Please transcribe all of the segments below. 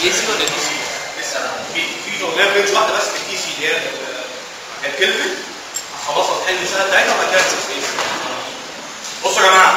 اي سي ولا دي سي؟ لسه في في جمله رينج واحده بس في التي سي اللي هي ال- الكلفن خلصنا الحل السنه بتاعتها وبعد كده نشوف ايه بصوا يا جماعه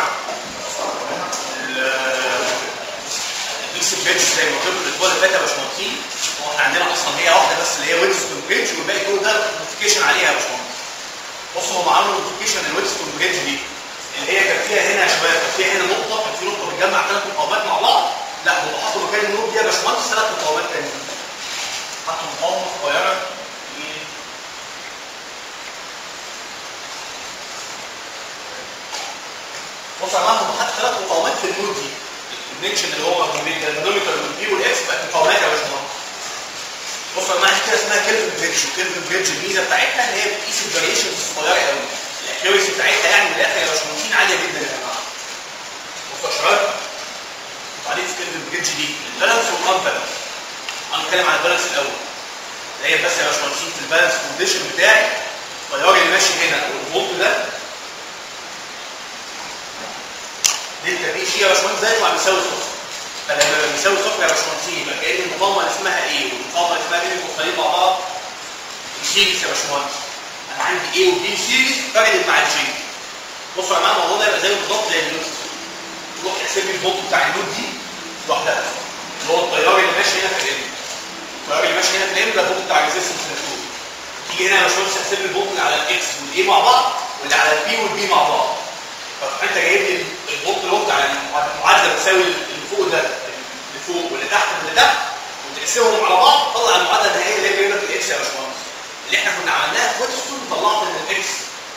الديكس بريدج زي ما قلت لكم الاسبوع اللي فات يا باشمهندسين هو احنا عندنا اصلا هي واحده بس اللي هي ويدستون بريدج والباقي كله ده نوتيفيكيشن عليها يا باشمهندس بصوا هم عملوا نوتيفيكيشن الويدستون بريدج دي اللي هي كان فيها هنا يا شباب كان فيها هنا نقطه كان في نقطه بتجمع ثلاث مقاومات مع بعض لا هم حطوا مكان النقط دي يا باشمهندس ثلاث مقاومات تانيين حطوا مقاومه صغيره بص يا جماعه هم حطوا ثلاث مقاومات في النود دي الكونكشن اللي هو ما بين المانومتر والبي والاكس بقت مقاومات يا باشمهندس بص يا جماعه دي كده اسمها كيلفن بريدج وكيلفن بريدج الميزه بتاعتها ان هي بتقيس الفاريشنز الصغيره قوي الاكيوريسي بتاعتها يعني من الاخر يا باشمهندسين عاليه جدا يا جماعه بصوا يا شباب تعريف كيلفن بريدج دي البالانس والانبالانس انا هتكلم عن البالانس الاول اللي هي بس يا باشمهندسين في البالانس كونديشن بتاعي التيار اللي ماشي هنا والفولت ده دلتا بي شي يا باشمهندس ده يطلع بيساوي صفر فلما يبقى بيساوي صفر يا باشمهندسين يبقى كأن المقاومه اللي اسمها ايه والمقاومه اللي اسمها بي مختلفين مع بعض سيريس يا باشمهندس انا عندي ايه وبي سيريس فرقت مع الجي بصوا يا جماعه الموضوع ده يبقى زي بالظبط زي النود تروح تحسب لي الفولت بتاع النود دي لوحدها اللي هو التيار اللي ماشي هنا في الام التيار اللي ماشي هنا في الام ده الفولت بتاع الريزستنس المفروض تيجي هنا يا باشمهندس تحسب لي الفولت اللي على الاكس والاي مع بعض واللي على البي والبي مع بعض فانت جايب لي الفولت اللي هو بتاع المعادله بتساوي اللي فوق ده اللي فوق واللي تحت واللي تحت وتقسمهم على بعض تطلع المعادله النهائيه اللي هي جايبه لك الاكس يا باشمهندس اللي احنا كنا عملناها في ويتستون طلعت ان الاكس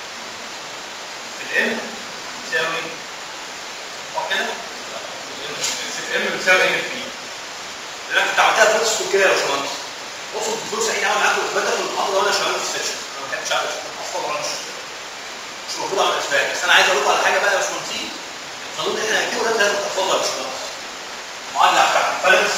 الام تساوي صح كده؟ الام بتساوي ان في اللي انا كنت عملتها في ويتستون كده يا باشمهندس اقصد الدكتور سعيد عمل معاكم اثباتها في المحاضره وانا شغال في السيشن انا ما كنتش عارف اصلا ولا مش مش المفروض اعمل اسباب بس انا عايز اقول لكم على حاجه بقى يا باشمهندسين القانون اللي احنا هنجيبه ده لازم تحفظه يا باشمهندس معادله بتاعت الفالنس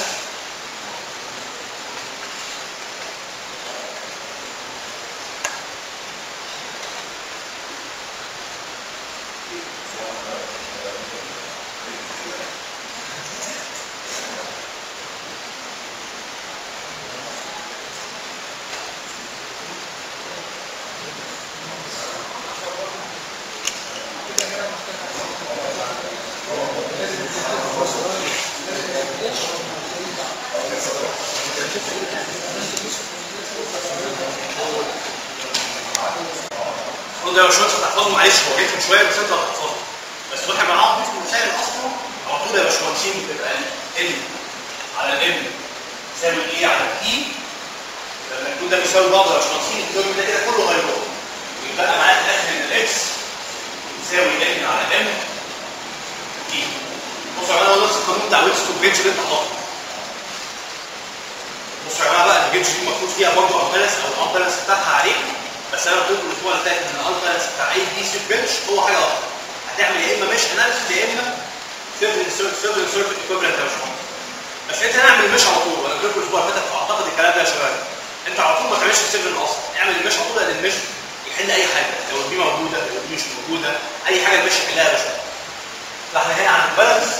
المفروض يا باشمهندس تحفظه معلش هو رخم شويه بس انت هتحفظه بس واحنا بنعرف في المسائل اصلا على طول يا باشمهندسين بتبقى ال على الام يساوي الاي على الاي لما يكون ده بيساوي بعض يا باشمهندسين الترم ده كده كله هيروح ويبقى معايا في الاخر ان الاكس يساوي ان على ام اي بصوا يا جماعه هو نفس القانون بتاع ويتستون بريدج اللي انت حاطه بصوا يا جماعه بقى البريدج دي المفروض فيها برضه امبالانس او الامبالانس بتاعها عليك بس انا قلت لكم الاسبوع اللي فات ان الالترنس بتاع اي دي سي بريدج هو حاجه واحده هتعمل يا اما مش اناليسيس يا اما سيفل انسيرت سيفل انسيرت ايكويفالنت يا باشمهندس بس انت هنعمل مش على طول انا قلت لكم الاسبوع اللي فات اعتقد الكلام ده يا شباب انت على طول ما تعملش سيفل اصلا اعمل المش على طول لان المش يحل اي حاجه لو دي موجوده لو دي مش موجوده اي حاجه المش يحلها يا باشمهندس فاحنا هنا عند البالانس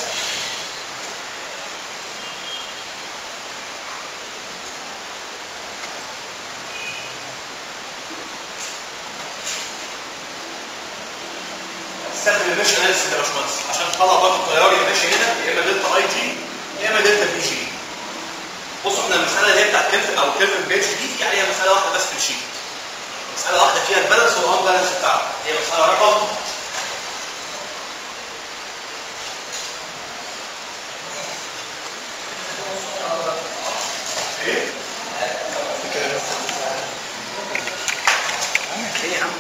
استخدم المش اناليسيس يا باشمهندس عشان تطلع برضه التيار اللي ماشي هنا يا اما دلتا اي جي يا اما دلتا بي جي بصوا احنا المساله اللي هي بتاعت كيلفن او كيلفن بيج دي في عليها مساله واحده بس في الشيت مساله واحده فيها البالانس والان بالانس بتاعها هي مساله رقم ايه؟ ايه يا عم؟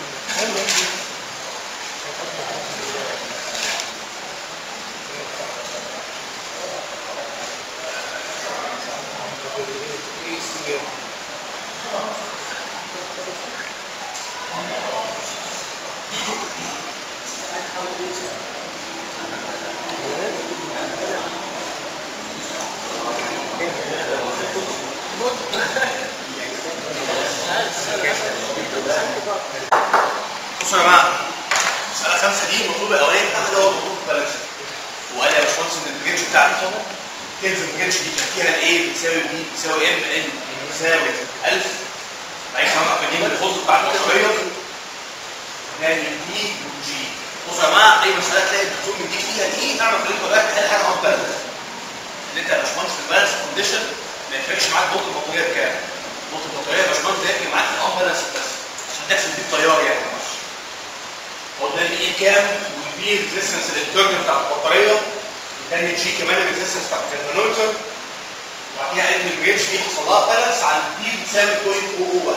بصوا يا جماعه مساله خمسه دي المطلوب الاولاني بتاعها ده هو المطلوب البالانس وقال يا باشمهندس ان الرينج بتاعك تنزل ما كانش دي كان فيها الايه بتساوي بي بتساوي ام ان بتساوي 1000 بعدين كمان بجيب الخطوط بتاعت النظريه يعني دي وجي بصوا يا جماعه اي مساله تلاقي الدكتور مديك فيها دي اعمل طريقه بقى تلاقي حاجه اوت بالانس ان انت يا باشمهندس في البالانس كونديشن ما يفرقش معاك نقطه البطاريه بكام نقطه البطاريه يا باشمهندس ده يفرق معاك في الاوت بالانس بس عشان تحسب دي التيار يعني هو ده الايه كام والبي ريزيستنس الانترنال بتاع البطاريه وتاني جي كمان الريزيستنس بتاع الجنريتور وبعد كده علم الجريدج دي حصل لها بالانس على البي بتساوي 0.001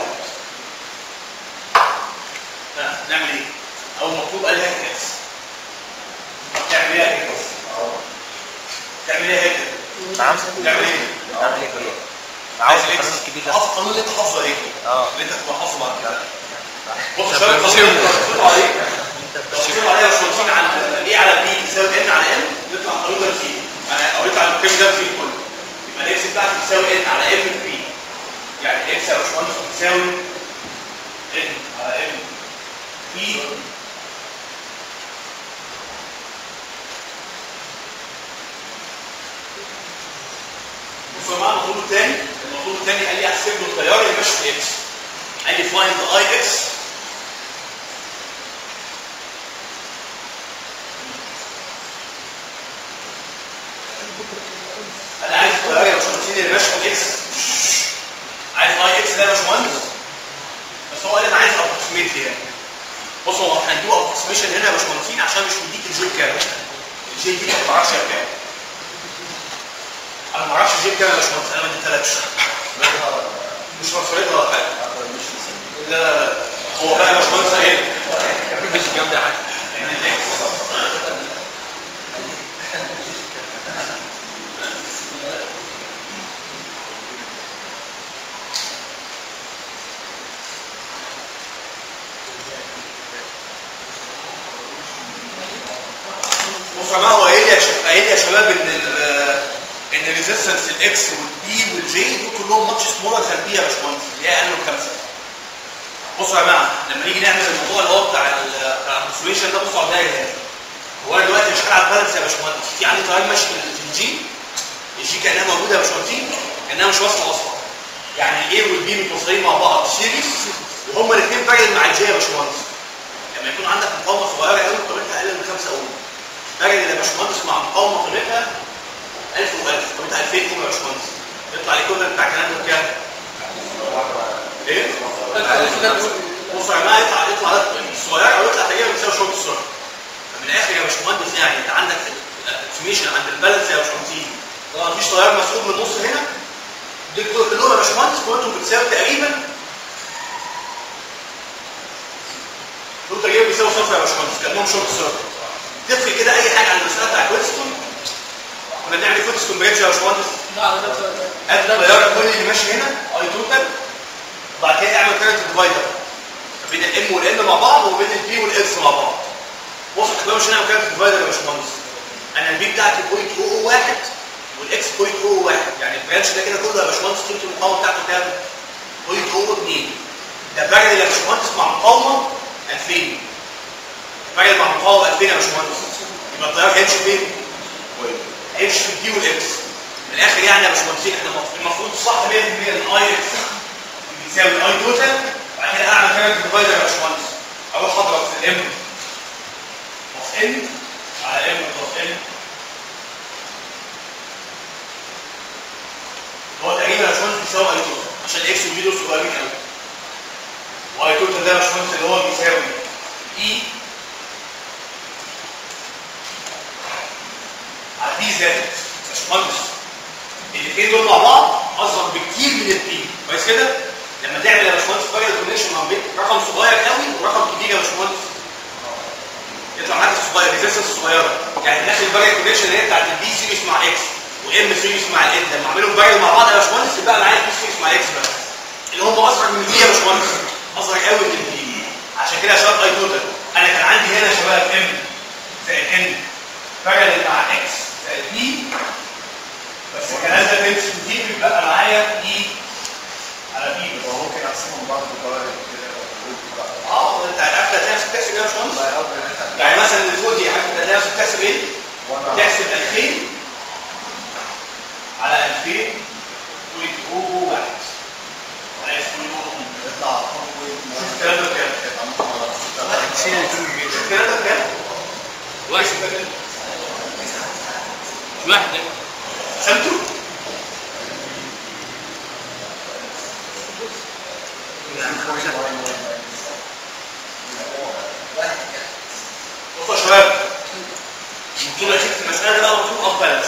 ها، نعمل ايه؟ اول مطلوب قال لها كاس تعمل ايه يا كاس؟ تعمل ايه يا كاس؟ نعم تعمل ايه؟ نعمل ايه كده عاوز القانون الكبير ده حافظ القانون اللي انت حافظه ايه؟ اه اللي انت تبقى حافظه بعد كده بص طب شباب القانون اللي انت بتقول عليه انت بتقول عليه مش واقفين على ايه على بي بيساوي ان على ام يطلع القانون ده فيه انا قريت على الكلام ده فيه كله يبقى الاكس بتاعتي بتساوي ان على ام في بي يعني الاكس يا باشمهندس بتساوي ان على ام في بصوا يا جماعه المطلوب الثاني المطلوب الثاني قال لي احسب له التيار اللي ماشي في اكس قال لي فايند اي اكس انا عايز التيار يا باشمهندس اللي ماشي في اكس عايز اي اكس ده يا باشمهندس بس هو قال انا عايز ابروكسيميت يعني بص هو احنا هنديله ابروكسيميشن هنا يا باشمهندسين عشان مش مديك الجيل كام الجيل دي ما تعرفش كام انا ما اعرفش الجيل كام يا باشمهندس انا ما اديتهالكش مش مصريتها ولا حاجه لا لا لا هو بقى يا باشمهندس ايه مش جامد حاجه يعني الاكس بصوا يا جماعه هو قايل لي يا شباب قايل لي يا شباب ان ال ان الريزيستنس الاكس والبي والجي دول كلهم ماتش سمولر سلبيه يا باشمهندس اللي هي اقل من خمسه. بصوا يا جماعه لما نيجي نعمل الموضوع اللي هو بتاع ال- بتاع الانسوليشن ده بصوا على الدايره هنا. هو انا دلوقتي مش هلعب بالانس يا باشمهندس في عندي تيار ماشي في ال- في الجي الجي كانها موجوده يا باشمهندسين كانها مش واصله اصلا. يعني الاي والبي متوصلين مع بعض سيريس وهما الاثنين بارل مع الجي يا باشمهندس. لما يكون عندك مقاومه صغيره قوي قيمتها اقل من 5 اوم. بارل يا باشمهندس مع مقاومه قيمتها 1000 و1000 طب انت 2000 كام يا باشمهندس؟ يطلع لي كل بتاع الكلام ده بكام؟ ايه؟ بص يا جماعه يطلع يطلع الصغير او يطلع تقريبا بيساوي شورت سيركت فمن الاخر يا باشمهندس يعني انت عندك الابروكسيميشن عند البالانس يا باشمهندسين طبعا مفيش تيار مسحوب من النص هنا دول كل- كلهم يا باشمهندس قيمتهم بتساوي تقريبا دول تقريبا بيساوي صفر يا باشمهندس كانهم شورت سيركت تفرق كده اي حاجه عن المساله بتاعت ويلستون كنا بنعمل فوتسكون بريدج يا باشمهندس قد التيار كل اللي ماشي هنا اي توتال وبعد كده اعمل كارنت ديفايدر بين الام والان مع بعض وبين البي والاكس مع بعض بص الكلام مش هنعمل كارنت ديفايدر يا باشمهندس انا البي بتاعتي 0.001 والاكس 0.001 يعني البرانش ده كده كله يا باشمهندس قيمه المقاومه بتاعته كام؟ 0.02 ده بارل يا باشمهندس مع مقاومه 2000 بارل مع مقاومه 2000 يا باشمهندس يبقى التيار هيمشي فين؟ هيمشي في البي والاكس من الاخر يعني يا باشمهندسين احنا المفروض صح 100% ان اي اكس بيساوي اي توتال بعد كده اعمل كارنت ديفايدر يا باشمهندس اروح اضرب في الام بلس ان على ام بلس ان هو تقريبا يا باشمهندس بيساوي اي توتال عشان الاكس والبي دول صغيرين قوي واي توتال ده يا باشمهندس اللي هو بيساوي اي على بي زائد يا باشمهندس الاثنين دول مع بعض اصغر بكتير من البي كويس كده لما تعمل يا باشمهندس فايل كونكشن ما بين رقم صغير قوي ورقم كبير يا باشمهندس يطلع معاك الصغير ريزيستنس الصغيره يعني داخل الفايل كونكشن اللي هي بتاعت البي سيريس مع اكس وام سيريس مع الان لما اعملهم فايل مع بعض يا باشمهندس يبقى معايا البي سيريس مع اكس بس اللي هم اصغر من البي يا باشمهندس اصغر قوي من البي عشان كده يا شباب اي توتال انا كان عندي هنا يا شباب ام زائد ان فايل مع اكس زائد بي بس الكلام ده تمشي دي بيبقى معايا اي على بي بس وممكن اقسمهم برضه بطريقه كده اه انت عارف هتلاقي نفسك تحسب ايه يا باشمهندس؟ يعني مثلا اللي فوق دي عارف هتلاقي نفسك تحسب ايه؟ تحسب 2000 واحد واحد سمتوا بصوا يا شباب انتوا اكيد في المساله دي بقى مطلوب اب بالانس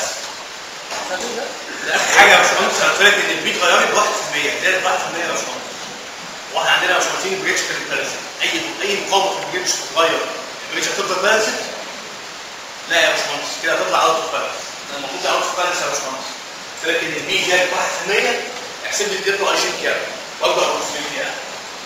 اخر حاجه يا باشمهندس انا قلت لك ان البيت غيرت 1% زادت 1% يا باشمهندس واحنا عندنا يا باشمهندسين بريتش كانت بالانسد اي اي مقاومه في البريتش تتغير البريتش هتفضل بالانسد لا يا باشمهندس كده هتطلع اوت اوف بالانس المفروض ده اوت اوف بالانس يا باشمهندس قلت لك ان البي زادت 1% احسب لي الدلتا اي جي كام واكبر اوبورتيونيتي يعني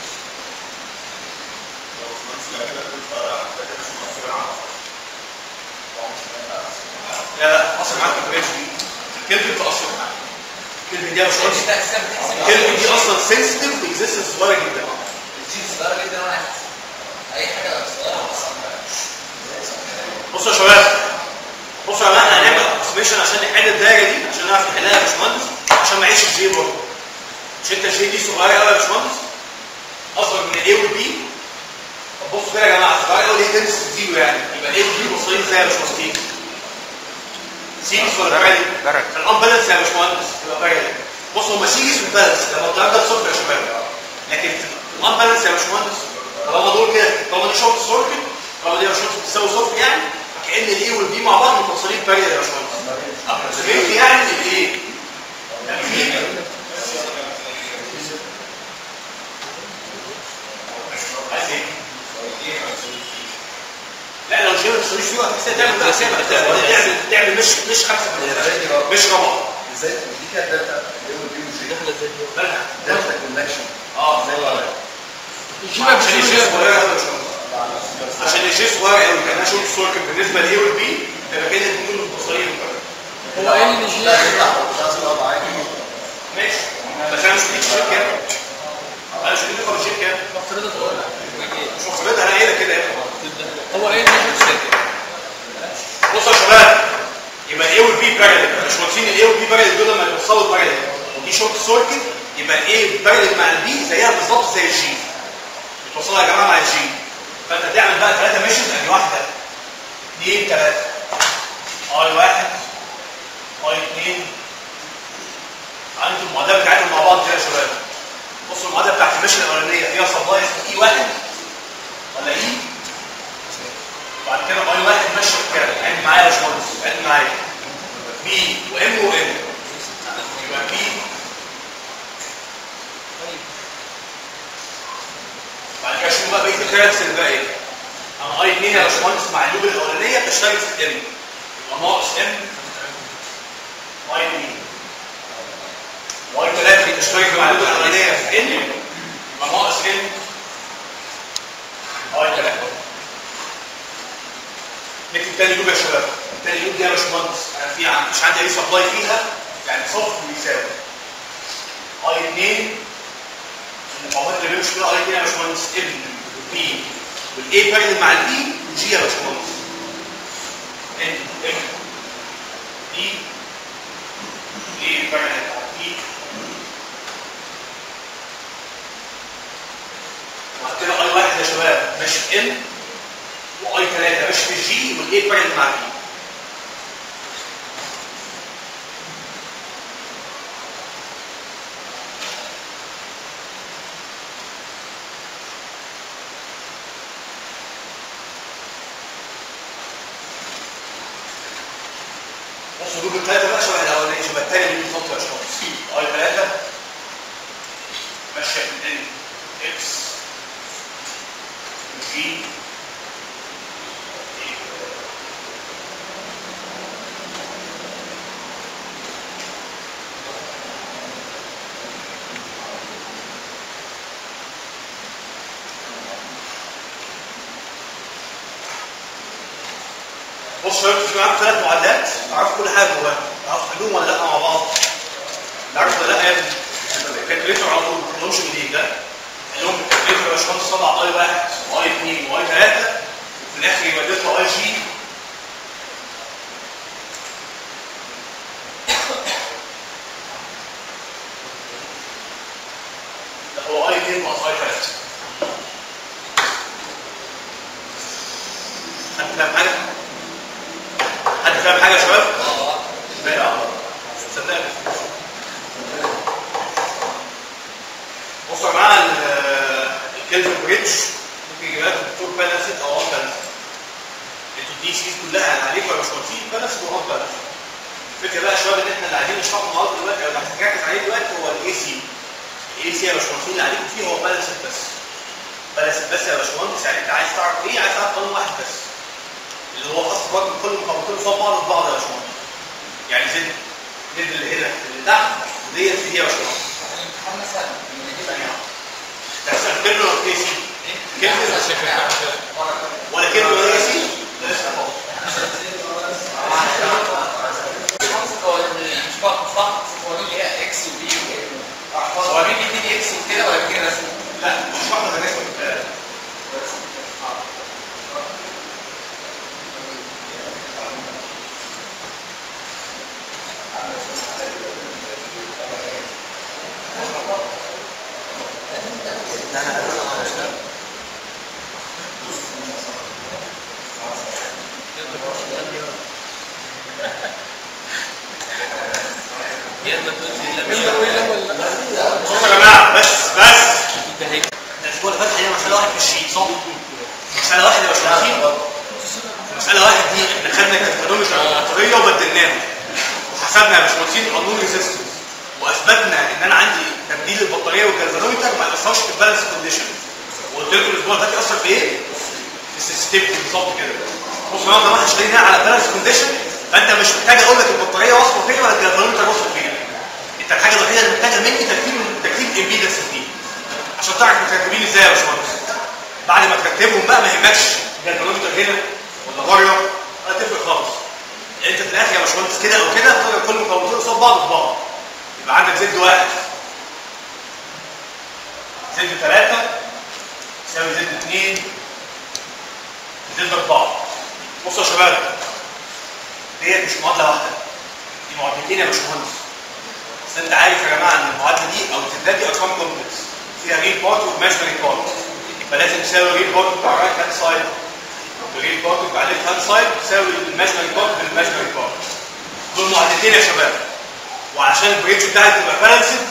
لا لا اصلا معاك البريتش دي الكلمه بتاثر معاك الكلمه دي يا باشمهندس الكلمه دي اصلا سنسيتيف اكزيستنس صغيره جدا بصوا يا شباب بصوا يا جماعه احنا هنعمل ابروكسيميشن عشان نحل الدايره دي عشان نعرف نحلها يا باشمهندس عشان ما اعيش في جي برضه مش انت الجي دي صغيره قوي يا باشمهندس اصغر من الاي والبي طب بصوا كده يا جماعه صغيره قوي ليه تنس زيرو يعني يبقى الاي والبي موصلين ازاي يا باشمهندس سيريس ولا باراليل؟ باراليل. الامبالانس يا باشمهندس يبقى باراليل بصوا هما سيريس والبالانس لما الكلام ده بصفر يا شباب لكن في الامبالانس يا باشمهندس طالما دول كده طالما دي شورت سيركت طالما دي يا باشمهندس بتساوي صفر يعني فكأن الاي والبي مع بعض متصلين باراليل يا باشمهندس ابروكسيميت يعني الايه؟ عايز ايه؟ لا لو شبه السوليش فيه هتحسها تعمل بقى سابع تعمل تعمل مش مش خمسه مش ربع ازاي دي كده دلتا ايه والبي وجي بالها دلتا كونكشن اه زي ما عشان الجي صغير قوي يا شباب. عشان الجي صغير قوي كان شورت سيركت بالنسبه للاي والبي يبقى كده الاثنين متصلين هو ايه اللي جي ماشي بس انا مش مديك شيت كام انا مش مديك خالص شيت كام مفترضة تقول مش مفردها انا قايله كده يا ابني. هو ايه اللي جي بصوا يا شباب يبقى الاي والبي باراليل مش واخدين الاي والبي باراليل دول لما يوصلوا باراليل ودي شورت سيركت يبقى الاي باراليل مع البي زيها بالظبط زي الجي بتوصلها يا جماعه مع الجي فانت تعمل بقى ثلاثه ميشنز ادي واحده اثنين ثلاثه اي واحد اي اثنين عندكم المعادله بتاعتهم مع بعض كده يا شباب بصوا المعادله بتاعت الميشن الاولانيه فيها سبلاي اسمه اي واحد ولا اي بعد كده اي واحد ماشي كده عد معايا يا باشمهندس عد معايا بي وام وام يبقى بي بعد كده شوف بقى بقيه الكاركترز اللي بقى ايه انا اي 2 يا باشمهندس مع اللوب الاولانيه بشتغل في الام يبقى ناقص ام اي 2 واي 3 بتشتغل مع اللوب الاولانيه في ان يبقى ناقص ان اي 3 نكتب تاني لوب يا شباب تاني لوب دي يا باشمهندس انا في عن- مش عندي اي سبلاي فيها يعني صفر بيساوي اي 2 المقاومات اللي بيمشي فيها اي 2 يا باشمهندس ام بي والاي بارل مع البي وجي يا باشمهندس ان ام بي اي بارل مع البي وبعد كده اي واحد يا شباب ماشي في ام واي 3 ماشي في الجي والاي بارل مع البي بصوا دول الثلاثه بقى شبه الاولاني شبه الثاني اللي بيحطوا يا شباب سي اي 3 ماشيه في ان اكس جي بص يا في معاك ثلاث معادلات تعرف كل حاجه جواها تعرف تحلهم ولا لا مع بعض تعرف ولا لا يا ابني الكالكوليتر على طول ما تحلهمش جديد لا حلهم بالكالكوليتر يا باشمهندس طلع اي واحد واي اثنين واي ثلاثه وفي الاخر يبقى اديت له اي جي ده هو اي اثنين ناقص اي ثلاثه خدت كام حاجه فاهم حاجه يا شباب؟ اه صدقني بصوا يا جماعه ال- الكيلفن بريدج ممكن يجيب لك دكتور بالانسد او ان بالانسد انتوا الدي سيز كلها اللي عليكم يا باشمهندسين بالانسد وان بالانسد الفكره بقى يا شباب ان احنا اللي عايزين نشرحه النهارده دلوقتي او اللي هنركز عليه دلوقتي هو الاي سي الاي سي يا باشمهندسين اللي عليكم فيه هو بالانسد بس بالانسد بس يا باشمهندس يعني انت عايز تعرف ايه عايز تعرف قانون واحد بس اللي هو خط برضه كل مقاومتين قصاد بعض في بعض يا باشمهندس يعني زد زد اللي هنا اللي تحت وديت في دي يا باشمهندس تحسن كلمه ولا اي سي؟ كلمه ولا كلمه ولا اي سي؟ مش بقى مصلحة قوانين اللي هي اكس وبي هو مين بيديني اكس وكده ولا كده رسمه؟ لا مش واحده زي اسمه الكلام يلا ويلا ولا بصوا يا جماعه بس بس الاسبوع اللي فات هي مساله واحده في الشيت صح؟ مساله واحده يا باشمهندسين مساله واحده دي احنا خدنا الكالكولومتر البطاريه وبدلناها وحسبنا يا باشمهندسين القانون ريزيستنس واثبتنا ان انا عندي تبديل البطاريه والجالفانومتر ما ياثرش في البالانس كونديشن وقلت لكم الاسبوع اللي فات ياثر في ايه؟ في السيستمتي بالظبط كده بص يا جماعه احنا شغالين هنا على بالانس كونديشن فانت مش محتاج اقول لك البطاريه واصله فين ولا الجالفانومتر واصل فين انت الحاجه الوحيده اللي محتاجها مني ترتيب ترتيب امبيدنس دي عشان تعرف مترتبين ازاي يا باشمهندس بعد ما ترتبهم بقى ما يهمكش الجالفانومتر هنا ولا بره ولا تفرق خالص انت في الاخر يا باشمهندس كده او كده هتقدر كل مقاومتين قصاد بعض في بعض يبقى عندك زد واحد زد ثلاثة يساوي زد اثنين زد أربعة بصوا يا شباب ديت مش معادلة واحدة دي معادلتين يا باشمهندس بس انت عارف يا جماعة ان المعادلة دي او الزدات دي ارقام كومبلكس فيها ريل بارت وماجنري بارت فلازم تساوي ريل بارت بتاع الرايت هاند سايد الريل بارت بتاع الليفت هاند سايد تساوي الماجنري بارت بالماجنري بارت دول معادلتين يا شباب وعشان البريدج بتاعك تبقى بالانسد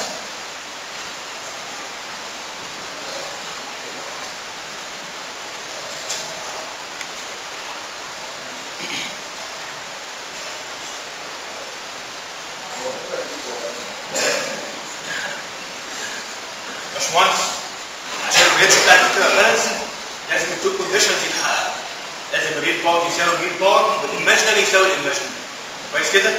باشمهندس عشان البريدج بتاعك تبقى بالانسد لازم التو كونديشنز يتحققوا لازم الريل بارت يساوي الريل بارت والايماجنري يساوي الايماجنري كويس كده؟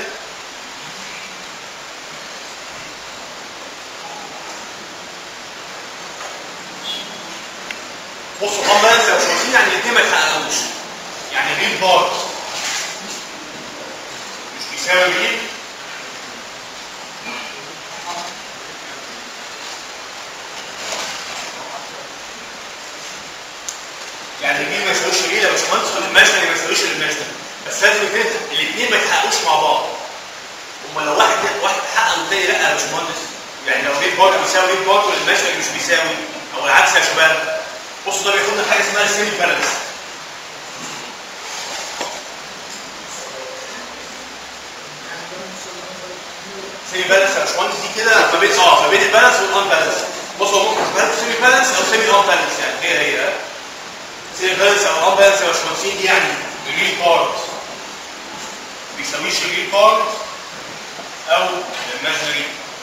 بصوا هم بقى لو شايفين يعني الاثنين ما يتحققوش يعني ريل بارت مش بيساوي ريل يعني الريل ما يساويش ريل يا باشمهندس والايماجنري ما يساويش الايماجنري بس لازم يكون الاثنين ما يتحققوش مع بعض امال لو واحد واحد حقق والتاني لا يا باشمهندس يعني لو ريل بارت بيساوي ريل بارت والايماجنري مش بيساوي او العكس يا شباب بصوا ده بياخدنا حاجه اسمها السيمي بالانس سيمي بالانس يا باشمهندس دي كده ما بين اه ما بين البالانس والان بالانس بصوا ممكن تبقى سيمي بالانس او سيمي ان بالانس يعني هي هي سيمي بالانس او ان بالانس يا باشمهندسين دي يعني الريل بارت بيساويش الريل بارت او الماجنري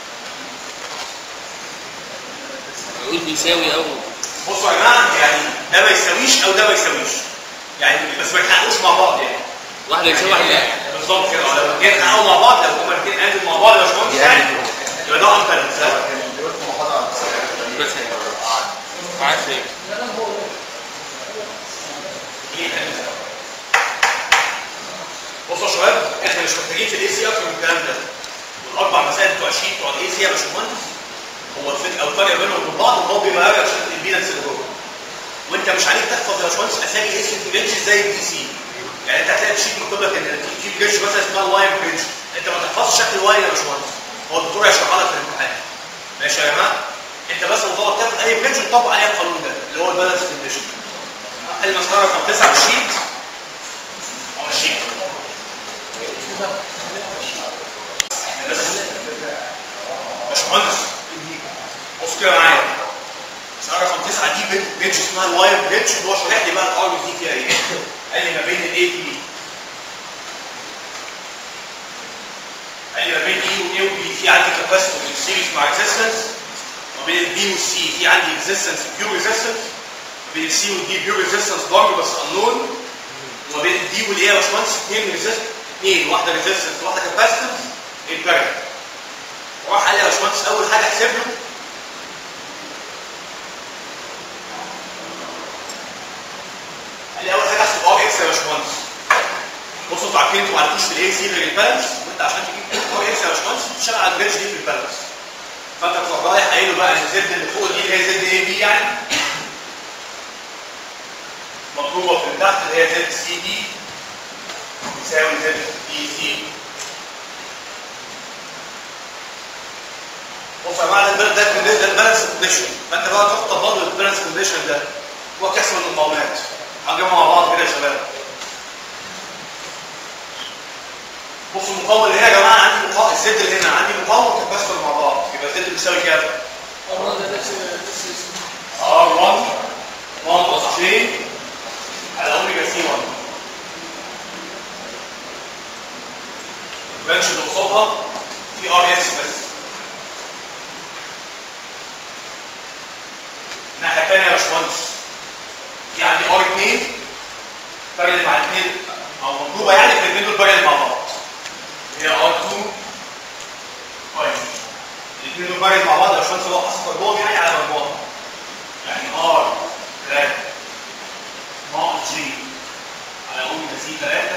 يقول بيساوي او بصوا يا جماعه يعني ده ما يساويش او ده ما يساويش يعني بس ما يتحققوش مع بعض يعني واحده يساوي واحده لا بالظبط كده لو الاثنين اتحققوا مع بعض لو هما الاثنين قاموا مع بعض يا باشمهندس يعني يبقى ده امثل كان بيقول في محاضرة عن السياسة. بس معاك ايه بصوا يا شباب احنا مش محتاجين في الاي سي اكتر من الكلام ده والاربع مسائل بتوع الشيت بتوع الاي سي يا باشمهندس هو الفرق او الفرق بينهم وبين بعض ان هو بيبقى راجع عشان الامبيدنس اللي جوه وانت مش عليك تحفظ يا باشمهندس اسامي اي سي بريدج زي الدي سي يعني انت هتلاقي الشيت مكتوب لك ان في بريدج مثلا اسمها اللاين بريدج انت ما تحفظش شكل اللاين يا باشمهندس هو الدكتور هيشرحها لك في الامتحان ماشي يا جماعه انت بس مطالب تاخد اي بريدج وتطبق عليها القانون ده اللي هو البالانس كونديشن المسألة رقم 9 في الشيت او الشيت بس باشمهندس بص كده معايا مسألة رقم 9 دي بيت بيتش اسمها الواير بيتش اللي هو شارح لي بقى الار دي فيها ايه قال لي ما بين الاي بي قال لي ما بين اي واي وبي في عندي كاباسيتور سيريز مع ريزيستنس ما بين البي والسي في عندي ريزيستنس بيور ريزيستنس ما بين السي والدي بيور ريزيستنس برضه بس انون وما بين الدي والاي يا باشمهندس اثنين ريزيست اثنين واحده ريزيستنس واحده كاباسيتنس امبيريال وراح قال لي يا باشمهندس اول حاجه احسب له قال لي اول حاجه احسب ار اكس يا باشمهندس بصوا انتوا عارفين انتوا ما عندكوش في الاي سي غير البالانس وانت عشان تجيب ار اكس يا باشمهندس بتشتغل على البريدج دي في البالانس فانت بتروح رايح قايل له بقى ان زد اللي فوق دي اللي هي زد اي بي يعني مضروبه في اللي تحت اللي هي زد سي دي يساوي زد اي سي بص يا جماعه ده ده بالنسبه للبالانس كونديشن فانت بقى تروح تطبق له البالانس كونديشن ده هو كسر المقاومات هنجمع مع بعض كده يا شباب بصوا المقاومه اللي هنا يا جماعه عندي مقاومه الزد اللي هنا عندي مقاومه وكباستور مع بعض يبقى الزد بيساوي كام؟ ار 1 1 بلس جي على اوميجا سي 1 البنش اللي قصادها في ار اس بس الناحيه الثانيه يا باشمهندس في عندي ار 2 بارل مع الاثنين او مضروبه يعني في الاثنين دول بارل مع بعض هي ار 2 كويس الاثنين دول بارل مع بعض يا باشمهندس هو حسب ضربهم يعني على ضربهم يعني ار 3 ناقص جي على اوميجا سي 3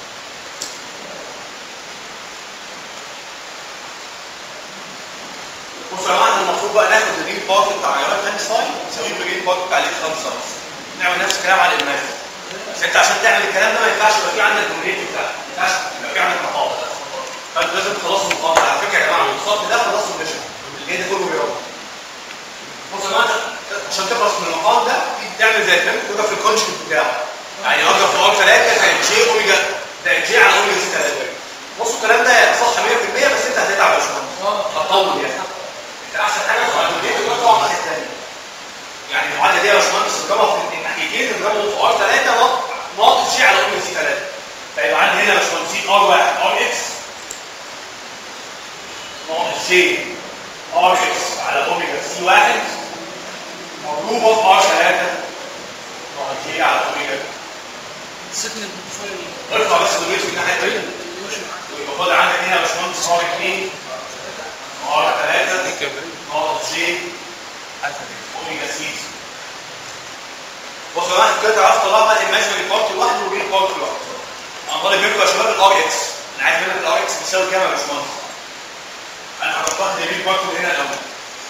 بصوا يا جماعه المفروض بقى ناخد الريل بارت بتاع عيارات اينشتاين ونساويه بالريل بارت بتاع الاكس 5 نعمل نفس الكلام على الايماجن بس انت عشان تعمل الكلام ده ما ينفعش يبقى في عندك جمهوريه بتاعك ما ينفعش يبقى في عندك مقاومه فانت لازم تخلصوا المقاومه على فكره يا جماعه الخط ده خلصوا الميشن اللي ده كله رياضه بصوا يا جماعه عشان تخلص من المقام ده تعمل زي الفيلم تضرب في الكونجكت بتاعه يعني اضرب في ار 3 زائد جي اوميجا زائد جي على اوميجا سي 3 بصوا الكلام ده صح 100% بس انت هتتعب يا باشمهندس هتطول يعني انت احسن حاجه تقعد البيت وتطلع الناحيه الثانيه يعني المعادله دي يا باشمهندس اضربها في الناحيتين اضربهم في ار 3 ناقص جي على اوميجا سي 3 فيبقى عندي هنا يا باشمهندس ار 1 ار اكس ناقص جي ار اكس على اوميجا سي 1 مضروبه في ار 3 ناقص جي على اوميجا سكن ارفع بس الويت في الناحيه الثانيه ويبقى فاضل عندك هنا يا باشمهندس ار 2 ار 3 ناقص جي اوميجا سي بصوا يا جماعه كده تعرفوا تطلعوا بقى الايماجينري بارت لوحده والريل بارت لوحده انا طالب منكم يا شباب الار اكس انا عايز منك الار اكس بيساوي كام يا باشمهندس انا هحطها الريل بارت اللي هنا الاول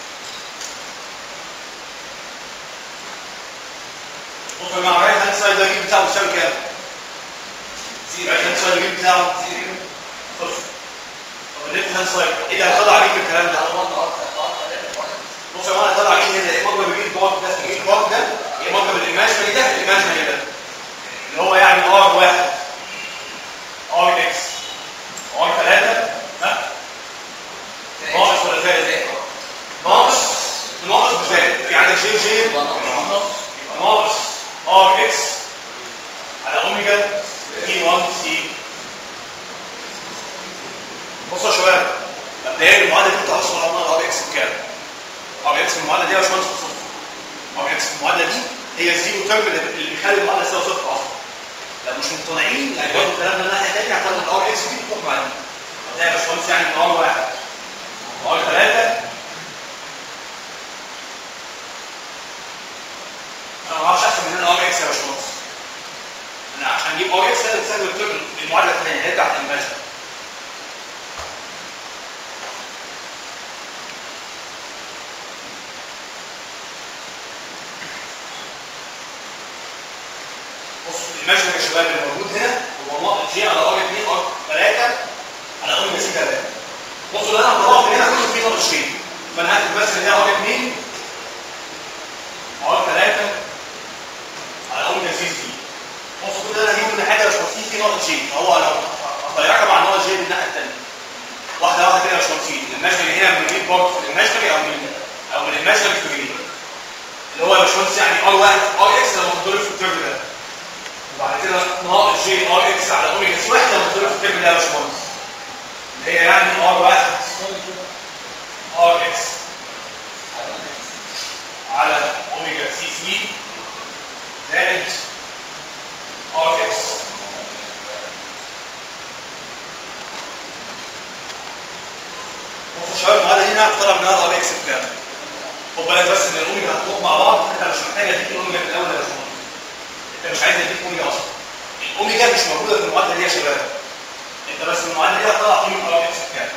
بصوا يا جماعه الرايت هاند سايد ده الريل بتاعه بيساوي كام؟ الرايت هاند سايد الريل بتاعه صفر طب الليفت هاند سايد ايه اللي هيطلع ريل الكلام ده؟ بص يا جماعه طلع ايه هنا ايه مضرب الجيل بارت ده الجيل بارت ده ايه مضرب الايماجينري ده الايماجينري ده اللي هو يعني ار 1 ار اكس ار 3 ها ناقص ولا زائد ناقص ناقص بزائد في عندك جي جي يبقى ناقص ار اكس على اوميجا تي 1 سي بصوا يا شباب مبدئيا المعادله دي انت اصلا عملها ار اكس بكام؟ ار اكس المعادله دي يا باشمهندس صفر ار اكس المعادله دي هي الزيرو تيرم اللي بيخلي المعادله تساوي صفر اصلا لو مش مقتنعين يعني برضه الكلام ده الناحيه الثانيه هتاخد الار اكس دي تروح مع دي ده يا باشمهندس يعني من ار واحد ار ثلاثه انا ما اعرفش احسن من هنا ار اكس يا باشمهندس انا عشان اجيب ار اكس لازم استخدم التيرم المعادله الثانيه اللي هي بتاعت الماجن بصوا المشهد يا شباب اللي موجود هنا هو ناقص جي على ار 2 ار 3 على اوميجا سي 3 بصوا اللي انا هطلعه من هنا كله فيه ناقص جي فانا هكتب بس ان هي ار 2 ار 3 على اوميجا سي سي بصوا كل ده انا هجيبه من حاجه مش فيه فيه ناقص جي فهو لو طيارة مع نوع جي من الناحية التانية واحدة واحدة كده يا باشمهندسين الماجنري هنا بنجيب بارت في الماجنري او من او من الماجنري في الجديد اللي هو يا باشمهندس يعني ار واحد ار اكس لما تضرب في الترم ده وبعد كده ناقص جي ار اكس على اوميجا سي واحد لما تضرب في الترم ده يا باشمهندس اللي هي يعني ار واحد ار اكس على اوميجا سي سي زائد ار اكس بصوا يا شباب هذا هنا طلع من هذا ار اكس بكام خد بالك بس ان الاوميجا هتروح مع بعض انت مش محتاج اديك الاوميجا من الاول يا باشمهندس انت مش عايز اديك اوميجا اصلا الاوميجا مش موجوده في المعادله دي يا شباب انت بس المعادله دي هتطلع قيمه ار اكس بكام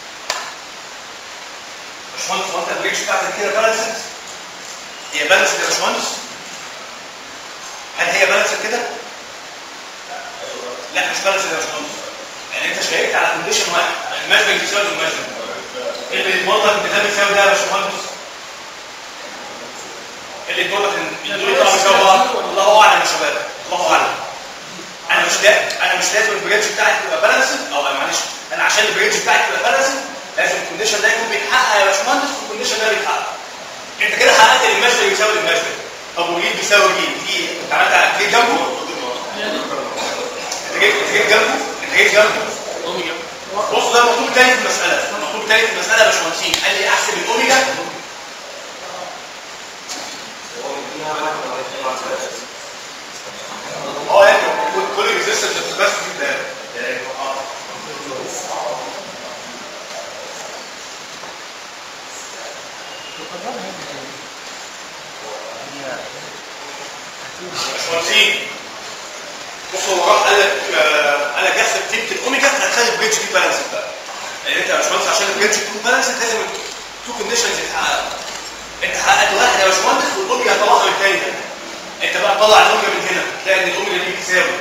باشمهندس هو انت البريكس بتاعتك كده بالانسد هي بالانسد يا باشمهندس هل هي بالانسد كده؟ لا مش بالانسد يا باشمهندس يعني انت شيكت على كونديشن واحد الماجنج بيساوي الماجنج ايه اللي يضمن لك ان ده بيساوي ده يا باشمهندس؟ ايه اللي يضمن لك ان دول يطلعوا بيساوي بعض؟ الله اعلم يا شباب الله اعلم انا مش لا انا مش لازم البريدج بتاعتي تبقى بالانسد او معلش انا عشان البريدج بتاعتي تبقى بالانسد لازم الكونديشن ده يكون بيتحقق يا باشمهندس والكونديشن ده بيتحقق انت كده حققت الماجنج يساوي الماجنج طب وجيت بيساوي جيت دي انت عملت جيت جنبه انت جيت انت جيت جنبه انت جيت جنبه اوميجا بص ده المطلوب الثاني في المساله المطلوب الثاني في المساله يا باشمهندسين قال لي احسب الاوميجا اه يعني كل- كل ريزيستنس بس في ده اه باشمهندسين بص هو راح قال لك آه، قال لك احسب قيمه الاوميجا هتخلي البريدج دي بالانس بقى يعني انت يا باشمهندس عشان البريدج تكون بالانس لازم تو كونديشنز يتحققوا انت حققت واحد يا باشمهندس والاوميجا هتطلعها من الثاني انت بقى طلع الاوميجا من هنا تلاقي ان الاوميجا دي بتساوي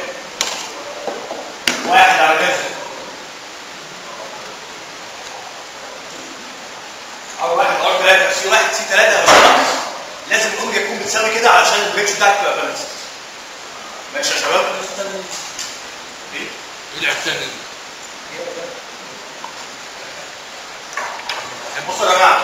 واحد على كذا او واحد ار 3 سي 1 سي 3 يا باشمهندس لازم الاوميجا تكون بتساوي كده علشان البريدج بتاعك تبقى بالانس ماشي يا شباب ايه يلعب ثاني بصوا يا جماعه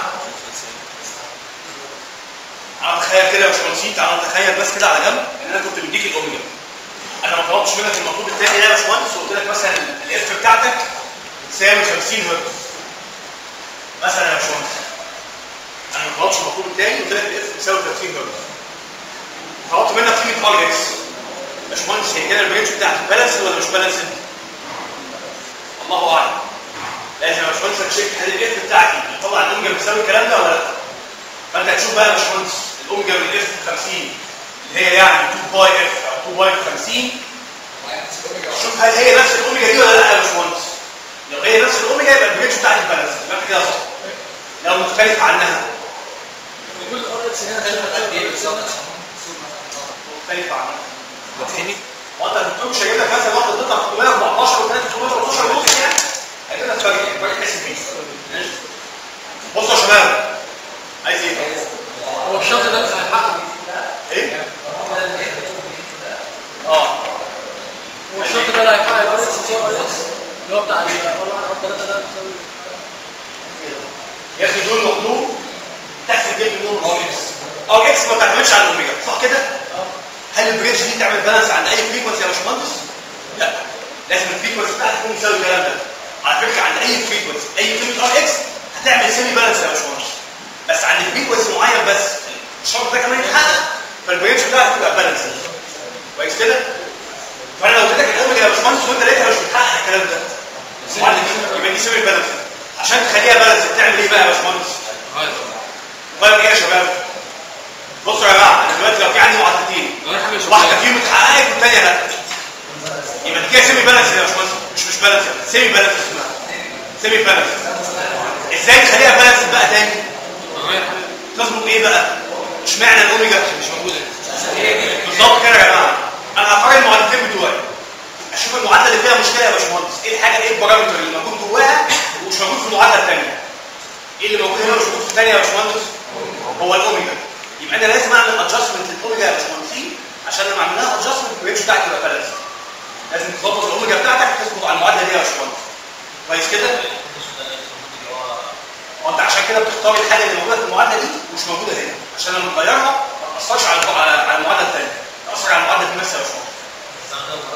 انا اتخيل كده يا باشمهندسين تعالوا نتخيل بس كده على جنب ان انا كنت مديك الاوميجا انا ما طلبتش منك المطلوب الثاني ده يا باشمهندس وقلت لك مثلا الاف بتاعتك تساوي 50 هرتز مثلا يا باشمهندس انا ما طلبتش المطلوب الثاني قلت لك الاف تساوي 30 هرتز طلبت منك قيمه ار اكس باشمهندس هي كده البريدج بتاعتك بالانسد ولا مش بالانسد؟ الله اعلم لازم يا باشمهندس تشيك هل الاف بتاعتي بيطلع الاوميجا بتساوي الكلام ده ولا لا فانت هتشوف بقى يا باشمهندس الاوميجا من اف 50 اللي هي يعني 2 باي اف او 2 باي 50 شوف هل هي نفس الاوميجا دي ولا لا يا باشمهندس لو هي نفس الاوميجا يبقى البريدج بتاعتي بالانس يبقى انت كده صح لو مختلف عنها كل ار اكس هنا قد ايه بالظبط؟ مختلف عنها تاني وانت الدكتور مش هيجيب لك مثلا واحده تطلع 314 و 313 ونص يعني هيجيب لك فرق فرق تحس بيه ماشي؟ بصوا يا شباب عايز ايه؟ هو الشرط ده مش هيحقق ايه؟ اه هو الشرط ده اللي هيحقق الار اكس بيساوي ار اكس اللي هو بتاع ال ار 1 ار 3 ده بيساوي يا اخي دول مطلوب تحسب جيب منهم ار اكس ار اكس ما بتعتمدش على الاوميجا صح كده؟ هل البريدج دي تعمل بالانس عند اي فريكونسي يا باشمهندس؟ لا لازم الفريكونسي بتاعتك تكون مساوي الكلام ده على فكره عند اي فريكونسي اي قيمه ار اكس هتعمل سيمي بالانس يا باشمهندس بس عند فريكونسي معين بس الشرط ده كمان يتحقق فالبريدج بتاعتك تبقى بالانس كويس كده؟ فانا لو اديتك الاوميجا يا باشمهندس وانت لقيتها مش بتحقق الكلام ده وبعد كده يبقى دي سيمي بالانس عشان تخليها بالانس تعمل ايه بقى يا باشمهندس؟ هذا طيب ايه يا شباب؟ بصوا يا جماعه انا دلوقتي لو في عندي معادلتين انا حاجه واحده فيهم اتحققت والثانيه لا يبقى دي كده سيمي بالانس يا باشمهندس مش مش بالانس سيمي بالانس اسمها سيمي بالانس ازاي تخليها بالانس بقى تاني؟ تظبط ايه بقى؟ اشمعنى الاوميجا مش موجوده بالظبط كده يا جماعه انا هقارن المعادلتين بتوعي اشوف المعادله اللي فيها مشكله يا باشمهندس ايه الحاجه ايه البارامتر اللي موجود جواها ومش موجود في المعادله الثانيه ايه اللي موجود هنا ومش موجود في الثانيه يا باشمهندس هو الاوميجا يبقى انا لازم اعمل ادجستمنت للاوميجا يا باشمهندسين عشان لما اعمل لها ادجستمنت الريتش بتاعتي تبقى بالانس لازم تظبط الاوميجا بتاعتك تظبط على المعادله دي يا باشمهندس كويس كده؟ هو انت عشان كده بتختار الحاجه اللي موجوده في المعادله دي ومش موجوده هنا عشان لما تغيرها ما تاثرش على على على المعادله الثانيه تاثر على المعادله دي نفسها يا باشمهندس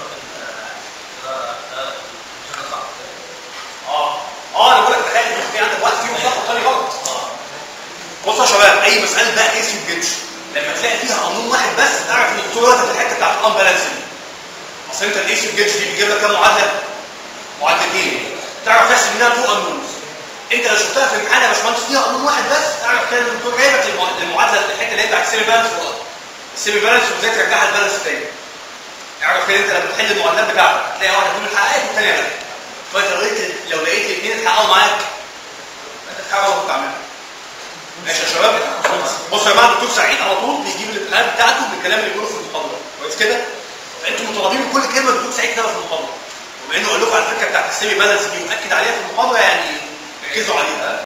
اه اه انا بقول لك تخيل ان في عندك وقت فيه مطلق تاني غلط بصوا يا شباب اي مساله بقى ايس جيتش لما تلاقي فيها قانون واحد بس تعرف ان الدكتور واخد الحته بتاعت الان بالانسنج اصل انت الايس جيتش دي بيجيب لك كام معادله؟ معادلتين تعرف تحسب منها تو قانون انت لو شفتها في الامتحان يا باشمهندس فيها قانون واحد بس تعرف كده ان الدكتور جايب لك المع- المعادله الحته اللي هي بتاعت السيمي بالانس السيمي بالانس وازاي ترجعها البالانس تاني اعرف كده انت لما تحل المعادلات بتاعتك تلاقي واحده فيهم اتحققت والثانيه لا فانت لو لقيت لو لقيت الاثنين اتحققوا معاك انت تحاول وانت تعملها ماشي يا شباب بصوا يا جماعه الدكتور سعيد على طول بيجيب الامتحانات بتاعته بالكلام اللي بيقوله في المحاضره كويس كده فانتوا مطالبين بكل كلمه الدكتور سعيد كتبها في المحاضره وبما انه قال لكم على الفكره بتاعت السيمي بالانس دي واكد عليها في المحاضره يعني ركزوا عليها